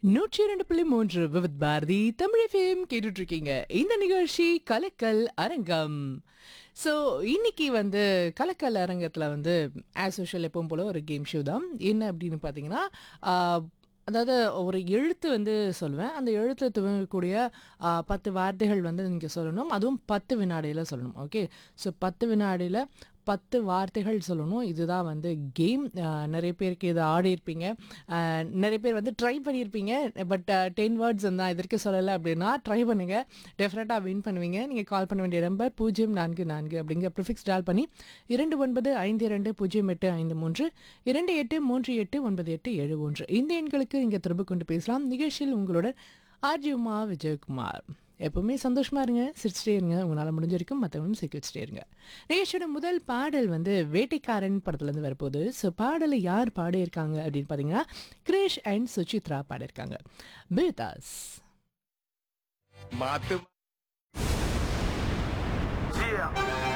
நூற்றி இரண்டு புள்ளி மூன்று விவித் பாரதி தமிழ் ஃபேம் கேட்டுட்டு இருக்கீங்க இந்த நிகழ்ச்சி கலக்கல் அரங்கம் ஸோ இன்னைக்கு வந்து கலக்கல் அரங்கத்தில் வந்து ஆஸ் யூஷுவல் எப்பவும் போல ஒரு கேம் ஷோ தான் என்ன அப்படின்னு பார்த்தீங்கன்னா ஆஹ், அதாவது ஒரு எழுத்து வந்து சொல்லுவேன் அந்த எழுத்து துவங்கக்கூடிய ஆஹ், பத்து வார்த்தைகள் வந்து நீங்கள் சொல்லணும் அதுவும் பத்து வினாடியில் சொல்லணும் ஓகே ஸோ பத்து வினாடியில் பத்து வார்த்தைகள் சொல்லணும் இதுதான் வந்து கேம் நிறைய பேருக்கு இதை ஆடி இருப்பீங்க ஆஹ், நிறைய பேர் வந்து ட்ரை பண்ணியிருப்பீங்க பட் டென் வேர்ட்ஸ் தான் இதற்கு சொல்லலை அப்படின்னா ட்ரை பண்ணுங்க டெஃபினட்டாக வின் பண்ணுவீங்க நீங்கள் கால் பண்ண வேண்டிய நம்பர் பூஜ்ஜியம் நான்கு நான்கு அப்படிங்கிற ப்ரிஃபிக்ஸ் டால் பண்ணி இரண்டு ஒன்பது ஐந்து இரண்டு பூஜ்ஜியம் எட்டு ஐந்து மூன்று இரண்டு எட்டு மூன்று எட்டு ஒன்பது எட்டு ஏழு ஒன்று இந்த எண்களுக்கு இங்கே திரும்ப கொண்டு பேசலாம் நிகழ்ச்சியில் உங்களுடன் ஆர்ஜி உமா விஜயகுமார் எப்பவுமே சந்தோஷமா இருங்க சிரிச்சிட்டே இருங்க உங்களால் முடிஞ்ச வரைக்கும் மற்றவங்களும் சிரிக்க வச்சுட்டே இருங்க நிகழ்ச்சியோட முதல் பாடல் வந்து வேட்டைக்காரன் படத்துலேருந்து வரப்போகுது ஸோ பாடலை யார் பாடியிருக்காங்க அப்படின்னு பார்த்தீங்கன்னா கிரேஷ் அண்ட் சுசித்ரா பாடியிருக்காங்க பேதாஸ் மாத்து Yeah.